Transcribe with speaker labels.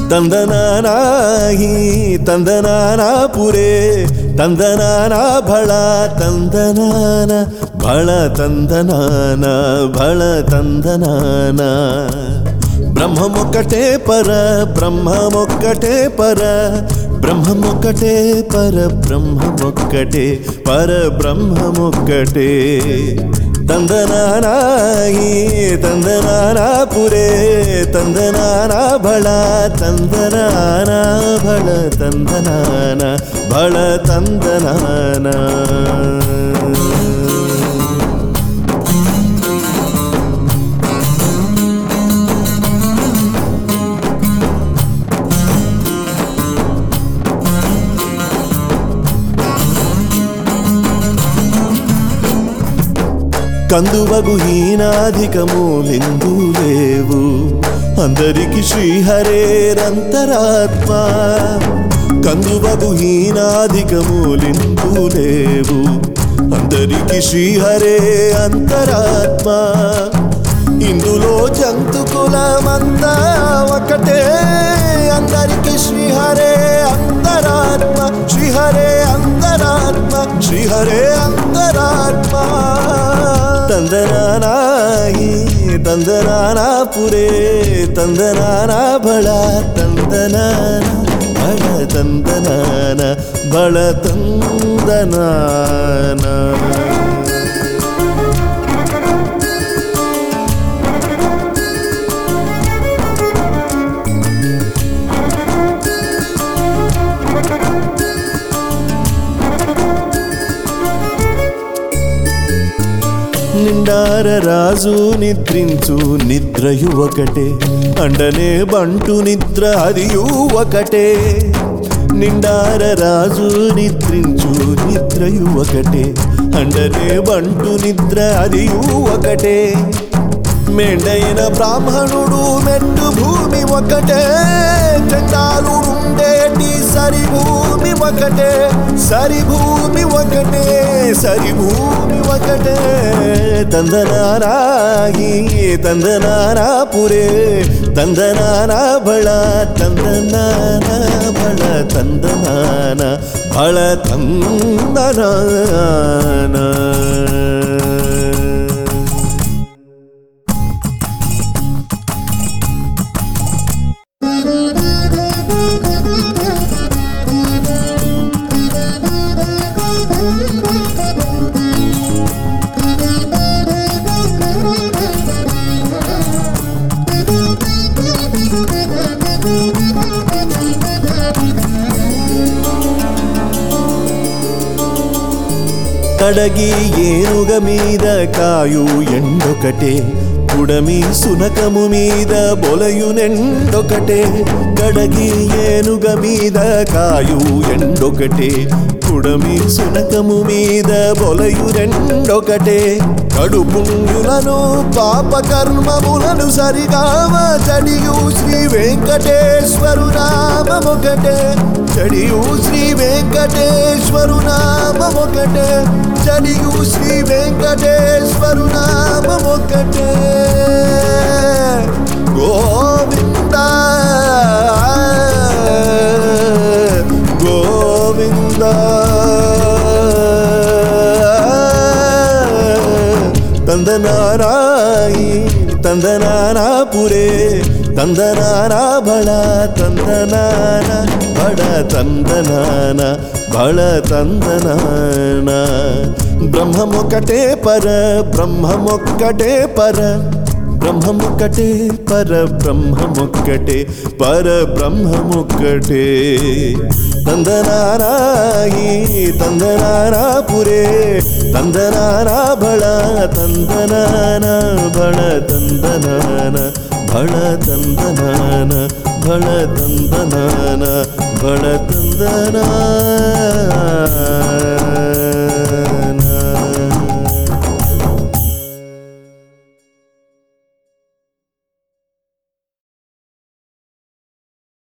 Speaker 1: ತಂದನಾನಾಹಿ ತಂದನಾನ ಪುರೇ ತಂದನಾನ ಭಳ ತಂದನಾನ ಭಳ ತಂದನಾನ ಭಳ ತಂದನಾನ బ్రహ్మమొక్కటే పర బ్రహ్మమొక్కటే పర బ్రహ్మమొక్కటే పర బ్రహ్మమొక్కటే పర బ్రహ్మమొక్కటే తందనానాయి తందనానా పురే తందనానా భళ తందనానా భళ తందనాన భళ తందనానా కందువగు హీనాధికములిందు లేవు అందరికి శ్రీహరేరంతరాత్మ కందువగు హీనాధికములిందు లేవు అందరికి శ్రీహరే అంతరాత్మ ఇందులో జంతుకులమంతా ఒకటే అందరికి శ్రీహరే అంతరాత్మ శ్రీహరే అంతరాత్మ శ్రీహరే అంతరాత్మ తందనానాయి తందనానా పురే తందనానా బళ తందనాన బళ తందనాన బళ తందనాన నిండార రాజు నిద్రించు నిద్రయు ఒకటే అండనే బంటు నిద్ర అదియు ఒకటే నిండార రాజు నిద్రించు నిద్రయు ఒకటే అండనే బంటు నిద్ర అదియు ఒకటే మెండైన బ్రాహ్మణుడు మెట్టు భూమి ఒకటే చండాలు ఉండేటి సరి భూమి ఒకటే సరి భూమి ఒకటే సరి భూమి ఒకటే తందనారాయి తందనారా పురే తందనానా బళ తందనాన బళ తందనాన బళ తందనాన కడగి ఏనుగ మీద కాయు ఎండొకటే కుడమి సునకము మీద బొలయు నెండొకటే కడగి ఏనుగ మీద కాయు ఎండొకటే కుడమి సునకము మీద బొలయు రెండొకటే కడు పుణ్యులను పాప కర్మములను సరిగామ చడియు శ్రీ వెంకటేశ్వరు నామమొకటే చడియు శ్రీ వెంకటేశ్వరు నామమొకటే చడియు శ్రీ వెంకటేశ్వరు నామమొకటే గోవింద గోవింద తందనారాయి తందనానా పురే తందనానా బళ తందనాన బడ తందనాన బళ తందనాన బ్రహ్మమొక్కటే పర బ్రహ్మమొక్కటే పర బ్రహ్మమొక్కటే పర బ్రహ్మమొక్కటే పర బ్రహ్మమొక్కటే తందనారాయి తందనారా పురే తందనారా బళ తందనాన బళ తందనాన బళ తందనాన బళ తందనాన బళ తందనా